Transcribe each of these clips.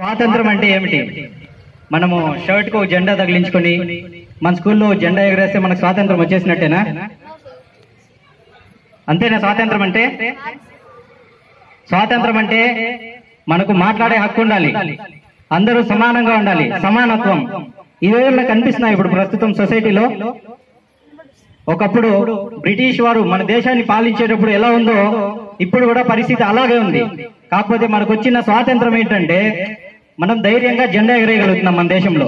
స్వాతంత్రం అంటే ఏమిటి మనము షర్ట్ కు జెండా తగిలించుకొని మన స్కూల్లో జెండా ఎగరేస్తే మనకు స్వాతంత్రం వచ్చేసినట్టేనా అంతేనా స్వాతంత్రం అంటే స్వాతంత్రం అంటే మనకు మాట్లాడే హక్కు ఉండాలి అందరూ సమానంగా ఉండాలి సమానత్వం ఇవేళ్ళ కనిపిస్తున్నాయి ఇప్పుడు ప్రస్తుతం సొసైటీలో ఒకప్పుడు బ్రిటిష్ వారు మన దేశాన్ని పాలించేటప్పుడు ఎలా ఉందో ఇప్పుడు కూడా పరిస్థితి అలాగే ఉంది కాకపోతే మనకు వచ్చిన స్వాతంత్రం ఏంటంటే మనం ధైర్యంగా జెండా ఎగరేయగలుగుతున్నాం మన దేశంలో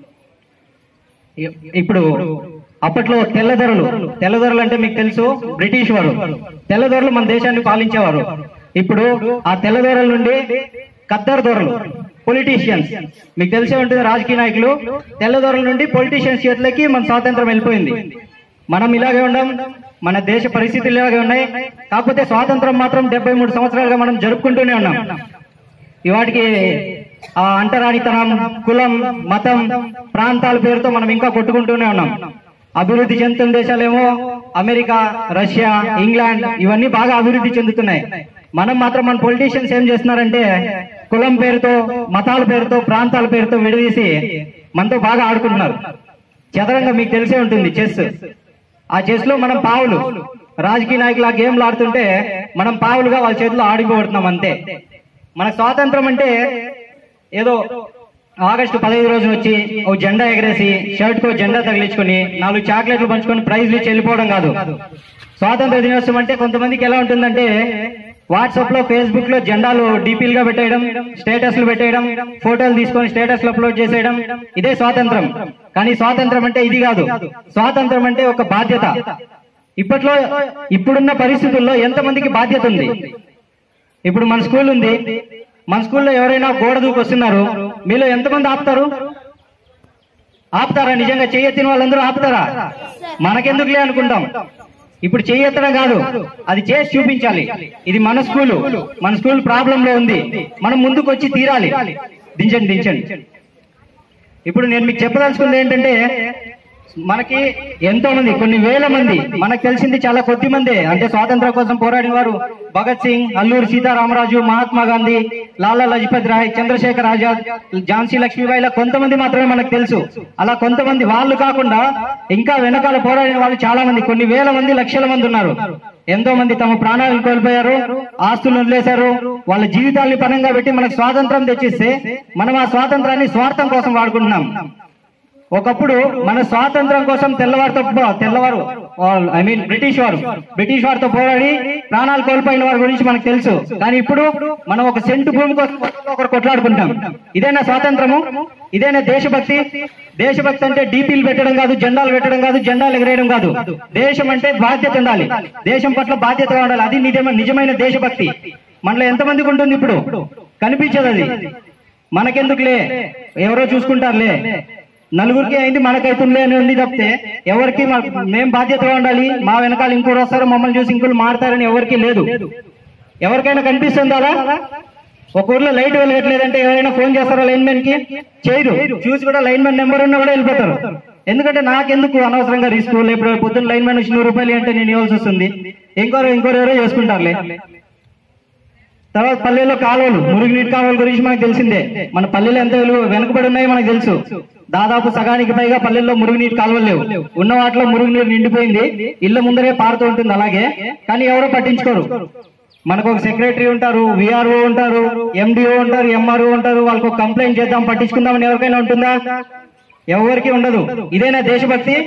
ఇ- ఇప్పుడు అప్పట్లో తెల్లదొరలు తెల్లదొరలు అంటే మీకు తెలుసు బ్రిటిష్ వారు తెల్లదొరలు మన దేశాన్ని పాలించేవారు ఇప్పుడు ఆ తెల్లదొరల నుండి కద్దరు దొరలు పొలిటీషియన్స్ మీకు తెలిసే ఉంటుంది రాజకీయ నాయకులు తెల్లదొరల నుండి పొలిటీషియన్స్ చేతులకి మన స్వాతంత్రం వెళ్ళిపోయింది మనం ఇలాగే ఉండం మన దేశ పరిస్థితులు ఇలాగే ఉన్నాయి కాకపోతే స్వాతంత్రం మాత్రం డెబ్బై మూడు సంవత్సరాలుగా మనం జరుపుకుంటూనే ఉన్నాం ఈ వాటికి ఆ అంటరానితనం కులం మతం ప్రాంతాల పేరుతో మనం ఇంకా కొట్టుకుంటూనే ఉన్నాం అభివృద్ధి చెందుతున్న దేశాలేమో అమెరికా రష్యా ఇంగ్లాండ్ ఇవన్నీ బాగా అభివృద్ధి చెందుతున్నాయి మనం మాత్రం మన పొలిటీషియన్స్ ఏం చేస్తున్నారంటే కులం పేరుతో మతాల పేరుతో ప్రాంతాల పేరుతో విడదీసి మనతో బాగా ఆడుకుంటున్నారు చదరంగా మీకు తెలిసే ఉంటుంది చెస్ ఆ చెస్ లో మనం పావులు రాజకీయ నాయకులు ఆ గేమ్లు ఆడుతుంటే మనం పావులుగా వాళ్ళ చేతిలో ఆడిపోబడుతున్నాం అంతే మన స్వాతంత్రం అంటే ఏదో ఆగస్టు పదహైదు రోజున వచ్చి ఓ జెండా ఎగరేసి షర్ట్ కో జెండా తగిలించుకొని నాలుగు చాక్లెట్లు పంచుకొని ప్రైజ్లు ఇచ్చి వెళ్ళిపోవడం కాదు స్వాతంత్ర దినోత్సవం అంటే కొంతమందికి ఎలా ఉంటుందంటే వాట్సాప్ లో ఫేస్బుక్ లో జెండాలు డీపీలు గా పెట్టేయడం స్టేటస్లు పెట్టేయడం ఫోటోలు తీసుకొని స్టేటస్ లో అప్లోడ్ చేసేయడం ఇదే స్వాతంత్రం కానీ స్వాతంత్రం అంటే ఇది కాదు స్వాతంత్రం అంటే ఒక బాధ్యత ఇప్పట్లో ఇప్పుడున్న పరిస్థితుల్లో ఎంతమందికి బాధ్యత ఉంది ఇప్పుడు మన స్కూల్ ఉంది మన స్కూల్లో ఎవరైనా గోడ దూకి వస్తున్నారు మీలో ఎంతమంది ఆపుతారు ఆపుతారా నిజంగా చెయ్యెత్తిన వాళ్ళందరూ ఆపుతారా మనకెందుకులే అనుకుంటాం ఇప్పుడు చెయ్యెత్తడం కాదు అది చేసి చూపించాలి ఇది మన స్కూలు మన స్కూల్ ప్రాబ్లం లో ఉంది మనం ముందుకు వచ్చి తీరాలి దించండి దించండి ఇప్పుడు నేను మీకు చెప్పదలుచుకుంది ఏంటంటే మనకి ఎంతో మంది కొన్ని వేల మంది మనకు తెలిసింది చాలా కొద్ది మందే అంటే స్వాతంత్రం కోసం పోరాడిన వారు భగత్ సింగ్ అల్లూరి సీతారామరాజు మహాత్మా గాంధీ లాలా లజపత్ రాయ్ చంద్రశేఖర్ ఆజాద్ ఝాన్సీ లక్ష్మీబాయి ఇలా కొంతమంది మాత్రమే మనకు తెలుసు అలా కొంతమంది వాళ్ళు కాకుండా ఇంకా వెనకాల పోరాడిన వాళ్ళు చాలా మంది కొన్ని వేల మంది లక్షల మంది ఉన్నారు ఎంతో మంది తమ ప్రాణాలను కోల్పోయారు ఆస్తులు వదిలేశారు వాళ్ళ జీవితాల్ని పనంగా పెట్టి మనకు స్వాతంత్రం తెచ్చిస్తే మనం ఆ స్వాతంత్రాన్ని స్వార్థం కోసం వాడుకుంటున్నాం ఒకప్పుడు మన స్వాతంత్రం కోసం తెల్లవారితో తెల్లవారు ఐ మీన్ బ్రిటిష్ వారు బ్రిటిష్ వారితో పోరాడి ప్రాణాలు కోల్పోయిన వారి గురించి మనకు తెలుసు కానీ ఇప్పుడు మనం ఒక సెంటు భూమి కోసం ఒకరు కొట్లాడుకుంటాం ఇదేనా స్వాతంత్రము ఇదేనా దేశభక్తి దేశభక్తి అంటే డీపీలు పెట్టడం కాదు జెండాలు పెట్టడం కాదు జెండాలు ఎగరేయడం కాదు దేశం అంటే బాధ్యత ఉండాలి దేశం పట్ల బాధ్యతగా ఉండాలి అది నిజమ నిజమైన దేశభక్తి మనలో ఎంతమందికి ఉంటుంది ఇప్పుడు కనిపించదు అది మనకెందుకులే ఎవరో చూసుకుంటారులే నలుగురికి అయింది మనకైతుందిలే అని ఉంది తప్పితే ఎవరికి మన- మేం బాధ్యతగా ఉండాలి మా వెనకాల ఇంకోరు వస్తారు మమ్మల్ని చూసి ఇంకోరు మారుతారని ఎవరికి లేదు ఎవరికైనా కనిపిస్తుందా అలా? ఒక ఊర్లో లైట్ వెలగట్లేదంటే ఎవరైనా ఫోన్ చేస్తారా లైన్ మ్యాన్ కి చేయరు చూసి కూడా లైన్ మ్యాన్ నెంబర్ ఉన్నా కూడా వెళ్ళిపోతారు ఎందుకంటే నాకెందుకు అనవసరంగా రిస్క్ లేకపోతే పొద్దున్న లైన్ మ్యాన్ వచ్చి నూరు రూపాయలు అంటే నేను ఇవ్వాల్సి వస్తుంది ఇంకోరు ఇంకోరు ఎవరో చేసుకుంటారులే తర్వాత పల్లెల్లో కాలువలు మురుగునీటి కాలువల గురించి మనకు తెలిసిందే మన పల్లెలు ఎంత విలువ వెనుకబడి ఉన్నాయో మనకు తెలుసు దాదాపు సగానికి పైగా పల్లెల్లో మురుగునీటి కాలువలు లేవు ఉన్న వాటిలో మురుగునీరు నిండిపోయింది ఇళ్ల ముందరే పారుతూ ఉంటుంది అలాగే కానీ ఎవరో పట్టించుకోరు మనకు ఒక సెక్రటరీ ఉంటారు విఆర్ఓ ఉంటారు ఎండిఓ ఉంటారు ఎంఆర్ఓ ఉంటారు వాళ్ళకు ఒక కంప్లైంట్ చేద్దాం పట్టించుకుందామని ఎవరికైనా ఉంటుందా ఎవరికి ఉండదు ఇదేనా దేశభక్తి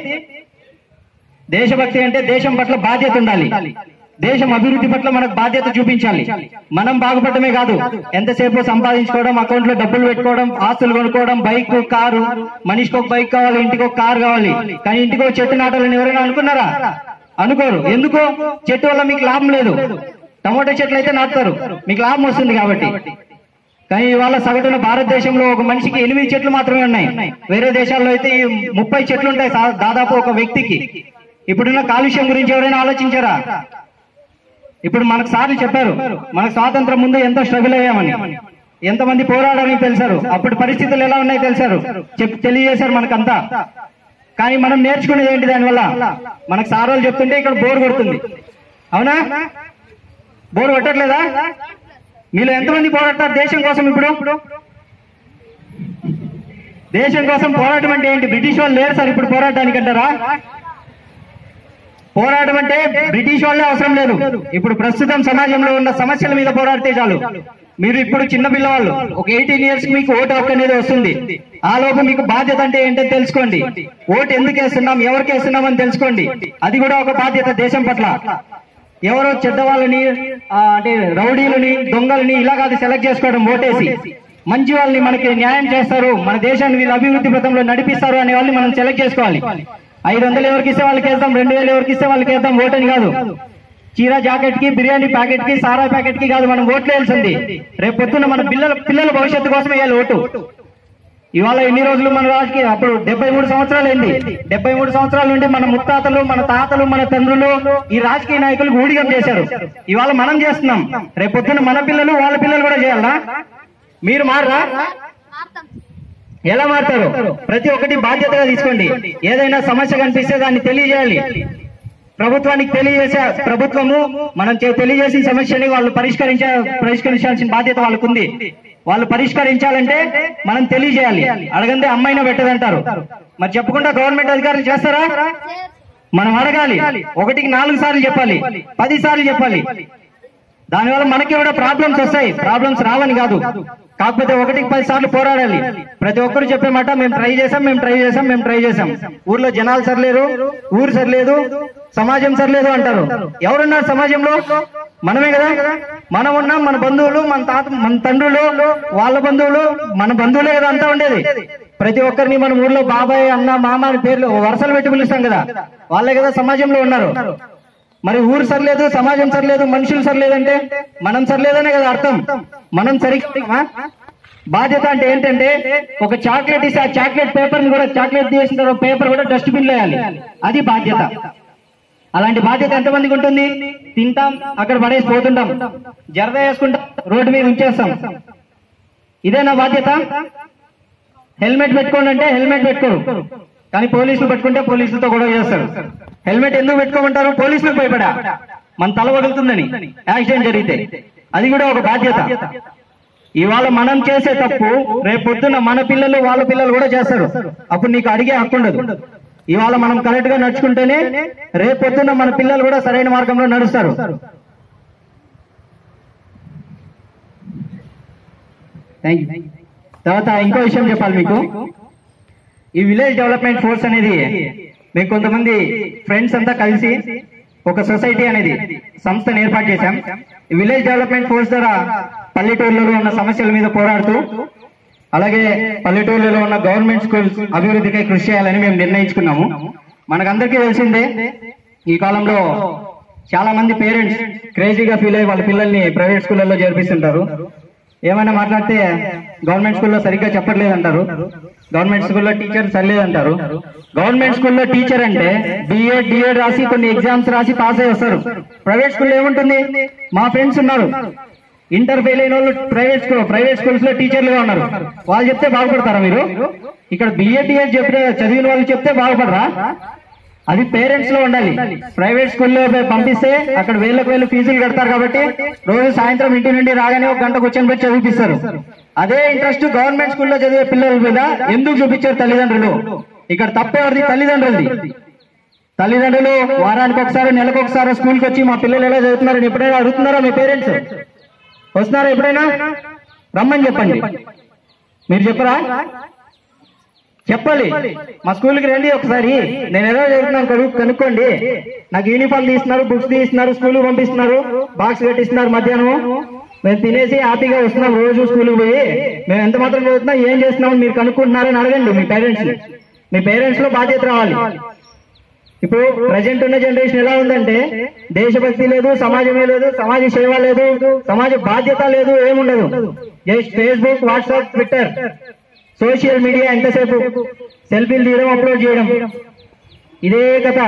దేశభక్తి అంటే దేశం పట్ల బాధ్యత ఉండాలి దేశం అభివృద్ధి పట్ల మనకు బాధ్యత చూపించాలి మనం బాగుపడమే కాదు ఎంతసేపు సంపాదించుకోవడం అకౌంట్ లో డబ్బులు పెట్టుకోవడం ఆస్తులు కొనుక్కోవడం బైక్ కారు మనిషికి ఒక బైక్ కావాలి ఇంటికి ఒక కారు కావాలి కానీ ఇంటికి ఒక చెట్టు నాటాలని ఎవరైనా అనుకున్నారా అనుకోరు ఎందుకు చెట్టు వల్ల మీకు లాభం లేదు టమాటో చెట్లు అయితే నాటుతారు మీకు లాభం వస్తుంది కాబట్టి కానీ ఇవాళ సగటున భారతదేశంలో ఒక మనిషికి ఎనిమిది చెట్లు మాత్రమే ఉన్నాయి వేరే దేశాల్లో అయితే ఈ ముప్పై చెట్లు ఉంటాయి సా- దాదాపు ఒక వ్యక్తికి ఇప్పుడున్న కాలుష్యం గురించి ఎవరైనా ఆలోచించారా ఇప్పుడు మనకు సార్లు చెప్పారు మనకు స్వాతంత్రం ముందు ఎంతో స్ట్రగుల్ అయ్యామని ఎంతమంది పోరాడారని తెలిసారు అప్పుడు పరిస్థితులు ఎలా ఉన్నాయో తెలిసారు చెప్ తెలియజేశారు మనకంతా కానీ మనం నేర్చుకునేది ఏంటి దానివల్ల మనకు సార్ వాళ్ళు చెప్తుంటే ఇక్కడ బోర్ కొడుతుంది అవునా బోర్ కొట్టట్లేదా మీలో ఎంతమంది పోరాడతారు దేశం కోసం ఇప్పుడు దేశం కోసం పోరాటం అంటే ఏంటి బ్రిటిష్ వాళ్ళు లేరు సార్ ఇప్పుడు పోరాటానికి అంటారా పోరాటం అంటే బ్రిటిష్ వాళ్ళే అవసరం లేదు ఇప్పుడు ప్రస్తుతం సమాజంలో ఉన్న సమస్యల మీద పోరాడితే చాలు మీరు ఇప్పుడు చిన్న పిల్లవాళ్ళు ఒక ఎయిటీన్ ఇయర్స్ మీకు ఓటు హక్కు అనేది వస్తుంది ఆ లోపు మీకు బాధ్యత అంటే ఏంటో తెలుసుకోండి ఓటు ఎందుకు వేస్తున్నాం ఎవరికి వేస్తున్నాం అని తెలుసుకోండి అది కూడా ఒక బాధ్యత దేశం పట్ల ఎవరో చెడ్డవాళ్ళని ఆ, అంటే రౌడీలని దొంగలని ఇలా కాదు సెలెక్ట్ చేసుకోవడం ఓటేసి మంచి వాళ్ళని మనకి న్యాయం చేస్తారు మన దేశాన్ని వీళ్ళు అభివృద్ధి పథంలో నడిపిస్తారు అనే వాళ్ళని మనం సెలెక్ట్ చేసుకోవాలి ఐదు వందలు ఎవరికి ఇస్తే వాళ్ళకి వేద్దాం రెండు వేలు ఎవరికి ఇస్తే వాళ్ళకి వేద్దాం ఓటని కాదు చీర జాకెట్ కి బిర్యానీ ప్యాకెట్ కి సారా ప్యాకెట్ కి కాదు మనం ఓట్లు వేయాల్సింది రేపు పొద్దున్న మన పిల్లల పిల్లల భవిష్యత్తు కోసం వేయాలి ఓటు ఇవాళ ఎన్ని రోజులు మన రాజకీయ అప్పుడు డెబ్బై మూడు సంవత్సరాలు అయింది డెబ్బై మూడు సంవత్సరాల నుండి మన ముత్తాతలు మన తాతలు మన తండ్రులు ఈ రాజకీయ నాయకులు ఊడిగం చేశారు ఇవాళ మనం చేస్తున్నాం రేపు పొద్దున్న మన పిల్లలు వాళ్ళ పిల్లలు కూడా చేయాలా మీరు మారరా ఎలా మారుతారు ప్రతి ఒక్కటి బాధ్యతగా తీసుకోండి ఏదైనా సమస్య కనిపిస్తే దాన్ని తెలియజేయాలి ప్రభుత్వానికి తెలియజేసే ప్రభుత్వము మనం చే- తెలియజేసిన సమస్యని వాళ్ళు పరిష్కరించ పరిష్కరించాల్సిన బాధ్యత వాళ్ళకు ఉంది వాళ్ళు పరిష్కరించాలంటే మనం తెలియజేయాలి అడగందే అమ్మాయినా పెట్టదంటారు మరి చెప్పకుండా గవర్నమెంట్ అధికారులు చేస్తారా మనం అడగాలి ఒకటికి నాలుగు సార్లు చెప్పాలి పది సార్లు చెప్పాలి దానివల్ల మనకి కూడా ప్రాబ్లమ్స్ వస్తాయి ప్రాబ్లమ్స్ రావని కాదు కాకపోతే ఒకటికి పది సార్లు పోరాడాలి ప్రతి ఒక్కరు చెప్పే మాట మేము ట్రై చేసాం మేము ట్రై చేసాం మేము ట్రై చేసాం ఊర్లో జనాలు సరిలేరు ఊరు సరిలేదు సమాజం సరిలేదు అంటారు ఎవరున్నారు సమాజంలో మనమే కదా మనం ఉన్నాం మన బంధువులు మన తాత మన తండ్రులు వాళ్ళ బంధువులు మన బంధువులే కదా అంతా ఉండేది ప్రతి ఒక్కరిని మన ఊర్లో బాబాయ్ అన్న మామ అని పేర్లు వరుసలు పెట్టి పిలుస్తాం కదా వాళ్ళే కదా సమాజంలో ఉన్నారు మరి ఊరు సరిలేదు సమాజం సరిలేదు మనుషులు సరిలేదంటే మనం సరిలేదనే కదా అర్థం మనం సరిగ్గా బాధ్యత అంటే ఏంటంటే ఒక చాక్లెట్ ఇస్తే ఆ చాక్లెట్ పేపర్ ని కూడా చాక్లెట్ తీసిన తర్వాత పేపర్ కూడా డస్ట్బిన్ లో వేయాలి అది బాధ్యత అలాంటి బాధ్యత ఎంతమందికి ఉంటుంది తింటాం అక్కడ పడేసి పోతుంటాం జరద వేసుకుంటాం రోడ్డు మీద ఉంచేస్తాం ఇదేనా బాధ్యత హెల్మెట్ పెట్టుకోండి అంటే హెల్మెట్ పెట్టుకోరు కానీ పోలీసులు పెట్టుకుంటే పోలీసులతో గొడవ చేస్తారు హెల్మెట్ ఎందుకు పెట్టుకోమంటారు పోలీసులకు భయపడా మన తల వదులుతుందని యాక్సిడెంట్ జరిగితే అది కూడా ఒక బాధ్యత ఇవాళ మనం చేసే తప్పు రేపు పొద్దున్న మన పిల్లలు వాళ్ళ పిల్లలు కూడా చేస్తారు అప్పుడు నీకు అడిగే హక్కు ఉండదు ఇవాళ మనం కరెక్ట్ గా నడుచుకుంటేనే రేపు పొద్దున్న మన పిల్లలు కూడా సరైన మార్గంలో నడుస్తారు థ్యాంక్ యూ తర్వాత ఇంకో విషయం చెప్పాలి మీకు ఈ విలేజ్ డెవలప్మెంట్ ఫోర్స్ అనేది మేము కొంతమంది ఫ్రెండ్స్ అంతా కలిసి ఒక సొసైటీ అనేది సంస్థను ఏర్పాటు చేశాం ఈ విలేజ్ డెవలప్మెంట్ ఫోర్స్ ద్వారా పల్లెటూర్లలో ఉన్న సమస్యల మీద పోరాడుతూ అలాగే పల్లెటూర్లలో ఉన్న గవర్నమెంట్ స్కూల్స్ అభివృద్ధికై కృషి చేయాలని మేము నిర్ణయించుకున్నాము మనకందరికీ తెలిసిందే ఈ కాలంలో చాలా మంది పేరెంట్స్ క్రేజీగా ఫీల్ అయ్యి వాళ్ళ పిల్లల్ని ప్రైవేట్ స్కూళ్ళల్లో చేర్పిస్తుంటారు ఏమైనా మాట్లాడితే గవర్నమెంట్ స్కూల్లో సరిగ్గా చెప్పట్లేదు అంటారు గవర్నమెంట్ స్కూల్లో టీచర్ సరిలేదంటారు గవర్నమెంట్ స్కూల్లో టీచర్ అంటే బిఎడ్ డిఎడ్ రాసి కొన్ని ఎగ్జామ్స్ రాసి పాస్ అయ్యి వస్తారు ప్రైవేట్ స్కూల్లో ఏముంటుంది మా ఫ్రెండ్స్ ఉన్నారు ఇంటర్ ఫెయిల్ అయిన వాళ్ళు ప్రైవేట్ స్కూల్ ప్రైవేట్ స్కూల్స్ లో టీచర్లుగా ఉన్నారు వాళ్ళు చెప్తే బాగుపడతారా మీరు ఇక్కడ బిఎడ్ డిఎడ్ చెప్తే చదివిన వాళ్ళు చెప్తే బాగుపడరా అది పేరెంట్స్ లో ఉండాలి ప్రైవేట్ స్కూల్లో పంపిస్తే అక్కడ వేలకు వేలు ఫీజులు కడతారు కాబట్టి రోజు సాయంత్రం ఇంటి నుండి రాగానే ఒక గంట కూర్చొని పెట్టి చదివిపిస్తారు అదే ఇంట్రెస్ట్ గవర్నమెంట్ స్కూల్లో చదివే పిల్లల మీద ఎందుకు చూపించారు తల్లిదండ్రులు ఇక్కడ తప్పేవారిది తల్లిదండ్రులది తల్లిదండ్రులు వారానికి ఒకసారి నెలకు ఒకసారి స్కూల్కి వచ్చి మా పిల్లలు ఎలా చదువుతున్నారని ఎప్పుడైనా అడుగుతున్నారా మీ పేరెంట్స్ వస్తున్నారా ఎప్పుడైనా రమ్మని చెప్పండి మీరు చెప్పరా చెప్పాలి మా స్కూల్కి రండి ఒకసారి నేను ఎలా చదువుతున్నాను కను- కనుక్కోండి నాకు యూనిఫామ్ తీస్తున్నారు బుక్స్ తీస్తున్నారు స్కూల్ పంపిస్తున్నారు బాక్స్ కట్టిస్తున్నారు మధ్యాహ్నం మేము తినేసి హ్యాపీగా వస్తున్నాం రోజు స్కూల్కి పోయి మేము ఎంత మాత్రం చదువుతున్నాం ఏం చేస్తున్నాం మీరు కనుక్కుంటున్నారని అడగండి మీ పేరెంట్స్ మీ పేరెంట్స్ లో బాధ్యత రావాలి ఇప్పుడు ప్రజెంట్ ఉన్న జనరేషన్ ఎలా ఉందంటే దేశభక్తి లేదు సమాజమే లేదు సమాజ సేవ లేదు సమాజ బాధ్యత లేదు ఏముండదు just Facebook WhatsApp Twitter social media ఎంతసేపు సెల్ఫీలు తీయడం అప్లోడ్ చేయడం ఇదే కథ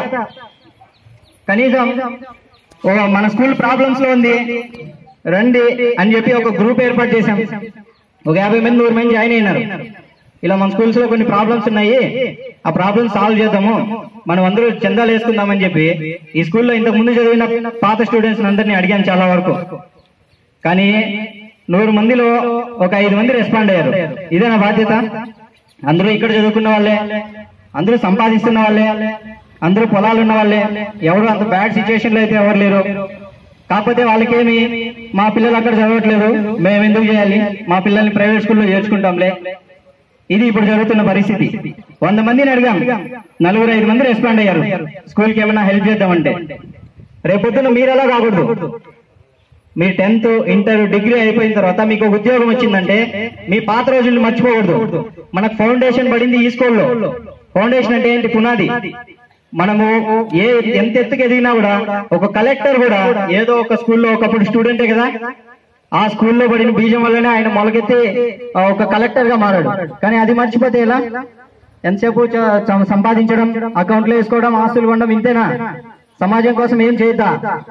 కనీసం ఒక మన స్కూల్ ప్రాబ్లమ్స్ లో ఉంది రండి అని చెప్పి ఒక గ్రూప్ ఏర్పాటు చేశాం ఒక యాభై మంది నూరు మంది జాయిన్ అయినారు ఇలా మన స్కూల్స్ లో కొన్ని ప్రాబ్లమ్స్ ఉన్నాయి ఆ ప్రాబ్లమ్స్ సాల్వ్ చేద్దాము మనం అందరూ చందాలు వేసుకుందామని చెప్పి ఈ స్కూల్లో ఇంతకు ముందు చదివిన పాత స్టూడెంట్స్ అందరినీ అడిగాను చాలా వరకు కానీ నూరు మందిలో ఒక ఐదు మంది రెస్పాండ్ అయ్యారు ఇదే నా బాధ్యత అందరూ ఇక్కడ చదువుకున్న వాళ్ళే అందరూ సంపాదిస్తున్న వాళ్ళే అందరూ పొలాలు ఉన్న వాళ్ళే ఎవరు అంత బ్యాడ్ సిచ్యువేషన్ లో అయితే ఎవరు లేరు కాకపోతే వాళ్ళకేమి మా పిల్లలు అక్కడ చదవట్లేదు మేము ఎందుకు చేయాలి మా పిల్లల్ని ప్రైవేట్ స్కూల్లో చేర్చుకుంటాంలే ఇది ఇప్పుడు జరుగుతున్న పరిస్థితి వంద మందిని అడిగాం నలుగురు ఐదు మంది రెస్పాండ్ అయ్యారు స్కూల్ కి ఏమైనా హెల్ప్ చేద్దామంటే రేపొద్దున మీరు ఎలా కాకూడదు మీరు టెన్త్ ఇంటర్ డిగ్రీ అయిపోయిన తర్వాత మీకు ఒక ఉద్యోగం వచ్చిందంటే మీ పాత రోజుల్ని మర్చిపోకూడదు మనకు ఫౌండేషన్ పడింది ఈ స్కూల్లో ఫౌండేషన్ అంటే ఏంటి పునాది మనము ఏ ఎంత ఎత్తుకు ఎదిగినా కూడా ఒక కలెక్టర్ కూడా ఏదో ఒక స్కూల్లో ఒకప్పుడు స్టూడెంటే కదా ఆ స్కూల్లో పడిన బీజం వల్లనే ఆయన మొలకెత్తి ఆ, ఒక కలెక్టర్ గా మారాడు కానీ అది మర్చిపోతే ఎలా ఎంతసేపు చ- చ- సంపాదించడం అకౌంట్లో వేసుకోవడం ఆస్తులు కొనడం ఇంతేనా సమాజం కోసం ఏం చేద్దా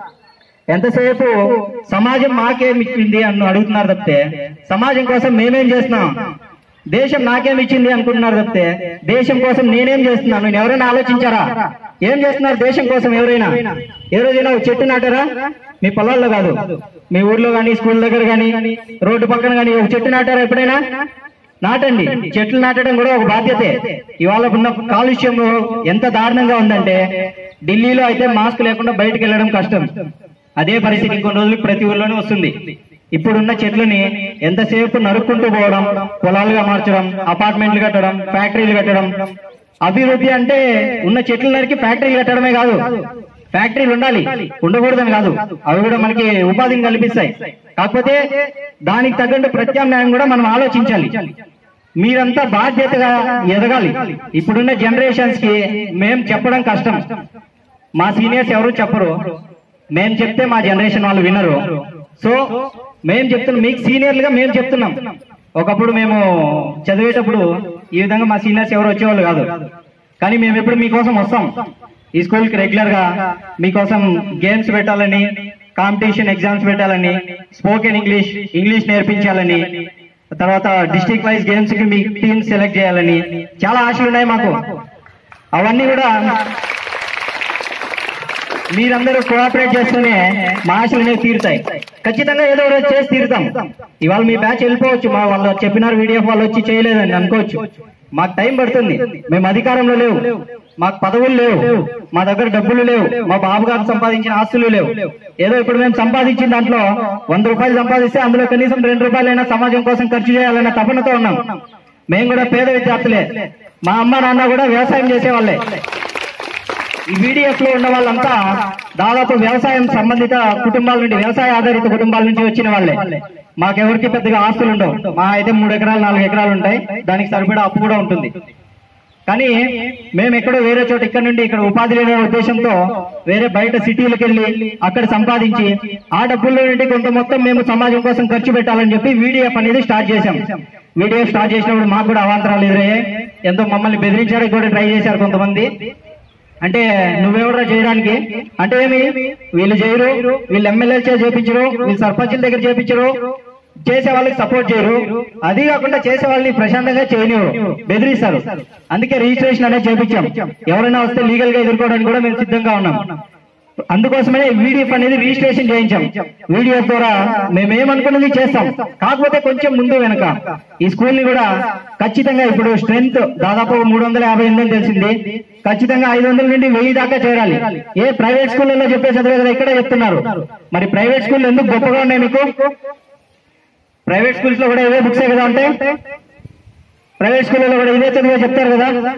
ఎంతసేపు సమాజం మాకేం ఇచ్చింది అని అడుగుతున్నారు తప్పితే సమాజం కోసం మేమేం చేస్తున్నాం దేశం నాకేం ఇచ్చింది అనుకుంటున్నారు తప్పితే దేశం కోసం నేనేం చేస్తున్నాను నేను ఎవరైనా ఆలోచించారా ఏం చేస్తున్నారు దేశం కోసం ఎవరైనా ఏ రోజైనా ఒక చెట్టు నాటారా మీ పొలాల్లో కాదు మీ ఊర్లో గానీ స్కూల్ దగ్గర గానీ రోడ్డు పక్కన గానీ ఒక చెట్టు నాటారా ఎప్పుడైనా నాటండి చెట్లు నాటడం కూడా ఒక బాధ్యతే ఇవాళ ఉన్న కాలుష్యం ఎంత దారుణంగా ఉందంటే ఢిల్లీలో అయితే మాస్క్ లేకుండా బయటకు వెళ్ళడం కష్టం అదే పరిస్థితి ఇంకొన్ని రోజులు ప్రతి ఊర్లోనే వస్తుంది ఇప్పుడున్న చెట్లని ఎంతసేపు నరుక్కుంటూ పోవడం పొలాలుగా మార్చడం అపార్ట్మెంట్లు కట్టడం ఫ్యాక్టరీలు కట్టడం అభివృద్ధి అంటే ఉన్న చెట్లు నరికి ఫ్యాక్టరీలు కట్టడమే కాదు ఫ్యాక్టరీలు ఉండాలి ఉండకూడదని కాదు అవి కూడా మనకి ఉపాధిని కల్పిస్తాయి కాకపోతే దానికి తగ్గట్టు ప్రత్యామ్నాయం కూడా మనం ఆలోచించాలి మీరంతా బాధ్యతగా ఎదగాలి ఇప్పుడున్న జనరేషన్స్ కి మేం చెప్పడం కష్టం మా సీనియర్స్ ఎవరు చెప్పరు మేం చెప్తే మా జనరేషన్ వాళ్ళు వినరు సో మేం చెప్తున్నాం మీకు సీనియర్లుగా మేము చెప్తున్నాం ఒకప్పుడు మేము చదివేటప్పుడు ఈ విధంగా మా సీనియర్స్ ఎవరు వచ్చేవాళ్ళు కాదు కానీ మేము ఎప్పుడు మీకోసం వస్తాం ఈ స్కూల్ కి రెగ్యులర్ గా మీకోసం గేమ్స్ పెట్టాలని కాంపిటీషన్ ఎగ్జామ్స్ పెట్టాలని స్పోకెన్ ఇంగ్లీష్ ఇంగ్లీష్ నేర్పించాలని తర్వాత డిస్ట్రిక్ట్ వైజ్ గేమ్స్ కి మీ టీమ్ సెలెక్ట్ చేయాలని చాలా ఆశలు ఉన్నాయి మాకు అవన్నీ కూడా మీరందరూ కోఆపరేట్ చేస్తేనే మా ఆశలు అనేవి తీరుతాయి ఖచ్చితంగా ఏదో ఒక రోజు చేసి తీరుతాం ఇవాళ మీ బ్యాచ్ వెళ్ళిపోవచ్చు మా వాళ్ళు చెప్పినారు వీడియో వాళ్ళు వచ్చి చేయలేదని అనుకోవచ్చు మాకు టైం పడుతుంది మేము అధికారంలో లేవు మాకు పదవులు లేవు మా దగ్గర డబ్బులు లేవు మా బాబు గారు సంపాదించిన ఆస్తులు లేవు ఏదో ఇప్పుడు మేము సంపాదించిన దాంట్లో వంద రూపాయలు సంపాదిస్తే అందులో కనీసం రెండు రూపాయలైనా సమాజం కోసం ఖర్చు చేయాలన్న తపనతో ఉన్నాం మేము కూడా పేద విద్యార్థులే మా అమ్మ నాన్న కూడా వ్యవసాయం చేసేవాళ్ళే ఈ వీడిఎఫ్ లో ఉన్న వాళ్ళంతా దాదాపు వ్యవసాయం సంబంధిత కుటుంబాల నుండి వ్యవసాయ ఆధారిత కుటుంబాల నుంచి వచ్చిన వాళ్ళే మాకెవరికి పెద్దగా ఆస్తులు ఉండవు మా అయితే మూడు ఎకరాలు నాలుగు ఎకరాలు ఉంటాయి దానికి సరిపడా అప్పు కూడా ఉంటుంది కానీ మేము ఎక్కడో వేరే చోట ఇక్కడ నుండి ఇక్కడ ఉపాధి లేని ఉద్దేశంతో వేరే బయట సిటీలకు వెళ్ళి అక్కడ సంపాదించి ఆ డబ్బుల్లో నుండి కొంత మొత్తం మేము సమాజం కోసం ఖర్చు పెట్టాలని చెప్పి వీడిఎఫ్ అనేది స్టార్ట్ చేశాం వీడిఎఫ్ స్టార్ట్ చేసినప్పుడు మాకు కూడా అవాంతరాలు ఎదురయ్యాయి ఎంతో మమ్మల్ని బెదిరించడానికి కూడా ట్రై చేశారు కొంతమంది అంటే నువ్వెవడరా చేయడానికి అంటే ఏమి వీళ్ళు చేయరు వీళ్ళు ఎమ్మెల్యేలు చే చేపించరు వీళ్ళు సర్పంచుల దగ్గర చేపించరు చేసే వాళ్ళకి సపోర్ట్ చేయరు అది కాకుండా చేసే వాళ్ళని ప్రశాంతంగా చేయనివ్వరు బెదిరిస్తారు అందుకే రిజిస్ట్రేషన్ అనేది చేపించాం ఎవరైనా వస్తే లీగల్ గా ఎదుర్కోవడానికి కూడా మేము సిద్ధంగా ఉన్నాం అందుకోసమే వీడిఎఫ్ అనేది రిజిస్ట్రేషన్ చేయించాం వీడిఎఫ్ ద్వారా మేము ఏమనుకున్నది చేస్తాం కాకపోతే కొంచెం ముందు వెనక ఈ స్కూల్ ని కూడా ఖచ్చితంగా ఇప్పుడు స్ట్రెంత్ దాదాపు మూడు వందల యాభై ఎనిమిది తెలిసింది ఖచ్చితంగా ఐదు వందల నుండి వెయ్యి దాకా చేరాలి ఏ ప్రైవేట్ స్కూళ్ళలో చెప్పే చదివే కదా ఇక్కడే చెప్తున్నారు మరి ప్రైవేట్ స్కూల్ ఎందుకు గొప్పగా ఉన్నాయి మీకు ప్రైవేట్ స్కూల్స్ లో కూడా ఇవే బుక్సే కదా అంటే ప్రైవేట్ స్కూళ్ళలో కూడా ఇదే చదివే చెప్తారు కదా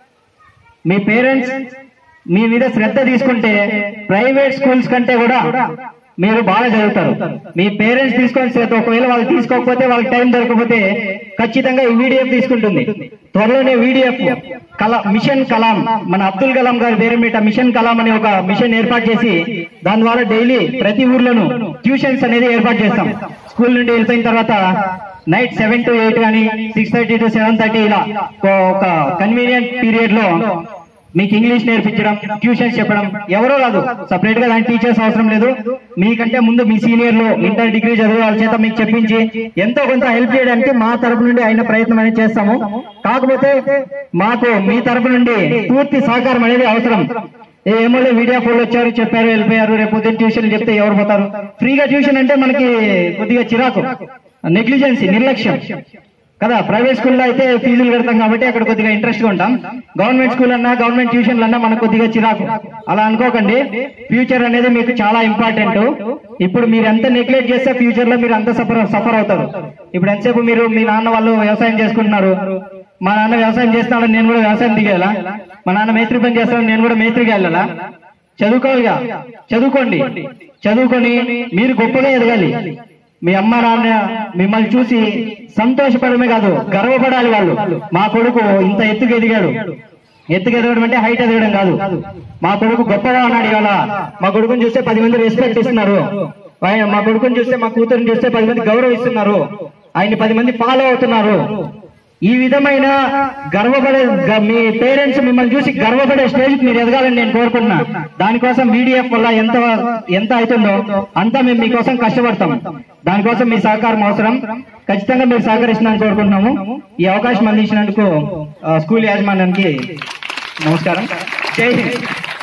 మీ పేరెంట్స్ మీ మీద శ్రద్ధ తీసుకుంటే ప్రైవేట్ స్కూల్స్ కంటే కూడా మీరు బాగా చదువుతారు మీ పేరెంట్స్ తీసుకొని శ్రద్ధ ఒకవేళ వాళ్ళు తీసుకోకపోతే వాళ్ళకి టైం దొరకకపోతే ఖచ్చితంగా ఈ వీడిఎఫ్ తీసుకుంటుంది త్వరలోనే వీడిఎఫ్ కలా మిషన్ కలాం మన అబ్దుల్ కలాం గారి పేరు మీద మిషన్ కలాం అనే ఒక మిషన్ ఏర్పాటు చేసి దాని ద్వారా డైలీ ప్రతి ఊర్లోనూ ట్యూషన్స్ అనేది ఏర్పాటు చేస్తాం స్కూల్ నుండి వెళ్ళిపోయిన తర్వాత నైట్ సెవెన్ టు ఎయిట్ కానీ six thirty to seven thirty ఇలా ఒక కన్వీనియంట్ పీరియడ్ లో మీకు ఇంగ్లీష్ నేర్పించడం ట్యూషన్స్ చెప్పడం ఎవరో కాదు సపరేట్ గా దాని టీచర్స్ అవసరం లేదు మీకంటే ముందు మీ సీనియర్లు ఇంటర్ డిగ్రీ చదివే వాళ్ళ చేత మీకు చెప్పించి ఎంతో కొంత హెల్ప్ చేయడానికి మా తరపు నుండి అయిన ప్రయత్నం అనేది చేస్తాము కాకపోతే మాకు మీ తరపు నుండి పూర్తి సహకారం అనేది అవసరం ఏ ఏమో వీడియో ఫోన్లు వచ్చారు చెప్పారు వెళ్ళిపోయారు రేపు పొద్దున్న ట్యూషన్ చెప్తే ఎవరు పోతారు ఫ్రీగా ట్యూషన్ అంటే మనకి కొద్దిగా చిరాకు నెగ్లిజెన్సీ నిర్లక్ష్యం కదా ప్రైవేట్ స్కూల్లో అయితే ఫీజులు కడతాం కాబట్టి అక్కడ కొద్దిగా ఇంట్రెస్ట్ గా ఉంటాం గవర్నమెంట్ స్కూల్ అన్నా గవర్నమెంట్ ట్యూషన్లు అన్నా మనకు కొద్దిగా చిరాకు అలా అనుకోకండి ఫ్యూచర్ అనేది మీకు చాలా ఇంపార్టెంట్ ఇప్పుడు మీరు ఎంత నెగ్లెక్ట్ చేస్తే ఫ్యూచర్ లో మీరు అంత సఫర్ సఫర్ అవుతారు ఇప్పుడు ఎంతసేపు మీరు మీ నాన్న వాళ్ళు వ్యవసాయం చేసుకుంటున్నారు మా నాన్న వ్యవసాయం చేస్తున్నాడు నేను కూడా వ్యవసాయం దిగేలా మా నాన్న మేస్త్రి పని చేస్తాడు నేను కూడా మేస్త్రికి వెళ్ళాలా చదువుకోవాలిగా చదువుకోండి చదువుకొని మీరు గొప్పగా ఎదగాలి మీ అమ్మ నాన్న మిమ్మల్ని చూసి సంతోషపడమే కాదు గర్వపడాలి వాళ్ళు మా కొడుకు ఇంత ఎత్తుకు ఎదిగాడు ఎత్తుకు ఎదగడం అంటే హైట్ ఎదగడం కాదు మా కొడుకు గొప్పగా ఉన్నాడు ఇవాళ మా కొడుకుని చూస్తే పది మంది రెస్పెక్ట్ ఇస్తున్నారు ఆయన- మా కొడుకుని చూస్తే మా కూతురుని చూస్తే పది మంది గౌరవిస్తున్నారు ఆయన్ని పది మంది ఫాలో అవుతున్నారు ఈ విధమైన గర్వపడే గ- మీ పేరెంట్స్ మిమ్మల్ని చూసి గర్వపడే స్టేజ్ మీరు ఎదగాలని నేను కోరుకుంటున్నా దానికోసం వీడిఎఫ్ వల్ల ఎంత ఎంత అవుతుందో అంతా మేము మీకోసం కష్టపడతాం దానికోసం మీ సహకారం అవసరం ఖచ్చితంగా మీరు సహకరిస్తున్నారని కోరుకుంటున్నాము ఈ అవకాశం అందించినందుకు ఆ, స్కూల్ యాజమాన్యానికి నమస్కారం జై హింద్